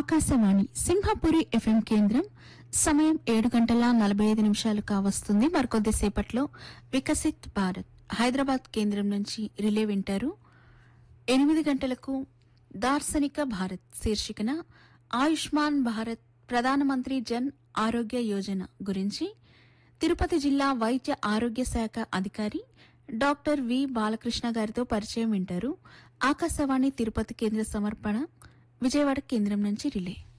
Akashvani Simhapuri FM కేంద్రం సమయం ఏడు గంటల నలభై ఐదు నిమిషాలు కావస్తుంది మరికొద్దిసేపట్లో వికసిత్ భారత్ హైదరాబాద్ కేంద్రం నుంచి రిలే వింటారు ఎనిమిది గంటలకు దార్శనిక భారత్ శీర్షికన ఆయుష్మాన్ భారత్ ప్రధానమంత్రి జన్ ఆరోగ్య యోజన గురించి తిరుపతి జిల్లా వైద్య ఆరోగ్య శాఖ అధికారి డాక్టర్ వి బాలకృష్ణ గారితో పరిచయం వింటారు ఆకాశవాణి తిరుపతి కేంద్ర సమర్పణ విజయవాడ కేంద్రం నుంచి రిలే